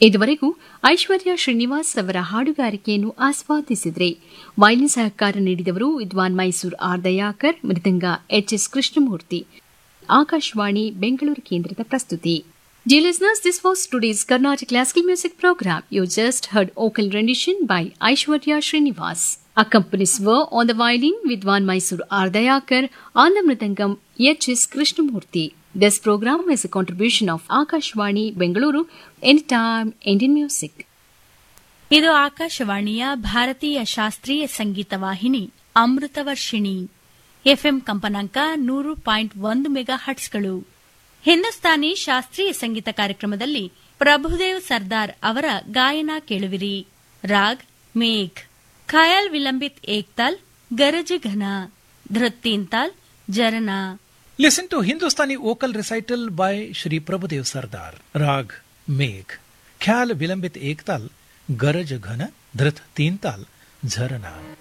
ಇದುವರೆಗೂ ಐಶ್ವರ್ಯ ಶ್ರೀನಿವಾಸ್ ಅವರ ಹಾಡುಗಾರಿಕೆಯನ್ನು ಆಸ್ವಾದಿಸಿದ್ರೆ ವೈಲಿನ್ ಸಹಕಾರ ನೀಡಿದವರು ವಿದ್ವಾನ್ ಮೈಸೂರು ಆರ್ ದಯಾಕರ್ ಮೃದಂಗ ಎಚ್ಎಸ್ ಕೃಷ್ಣಮೂರ್ತಿ ಆಕಾಶವಾಣಿ ಬೆಂಗಳೂರು ಕೇಂದ್ರದ ಪ್ರಸ್ತುತಿ Dear listeners, this was today's Carnatic Classical Music Program. You just heard vocal rendition by Aishwarya Srinivas. Accompanies were on the violin Vidwan Mysore Ardayakar, on the Mridangam H.S. Krishnamurti. This program is a contribution of Akashwani Bengaluru, Anytime Indian Music. ಇದು ಆಕಾಶವಾಣಿಯ ಭಾರತೀಯ ಶಾಸ್ತ್ರೀಯ ಸಂಗೀತ ವಾಹಿನಿ Amritavarshini FM ಕಂಪನಾಂಕ ನೂರು point ಒಂದು mega ಹಟ್ಸ್ಗಳು Hindustani ಶಾಸ್ತ್ರೀಯ ಸಂಗೀತ ಕಾರ್ಯಕ್ರಮದಲ್ಲಿ ಪ್ರಭುದೇವ್ ಸರ್ದಾರ್ ಅವರ ಗಾಯನ ಕೇಳುವಿರಿ ರಾಗ್ ಮೇಘ್ ಖಯಾಲ್ ವಿಲಂಬಿತ್ ಏಕ್ತಾಲ್ ಗರಜ ಘನ ಧೃತ್ತೀನ್ತಾಲ್ ಜರನಾ Listen to Hindustani vocal recital by Shri Prabhudev Sardar. Rag Megh. Khyal Vilambit Ektal, Garaj Ghana, Dhrit Teental, Jharana.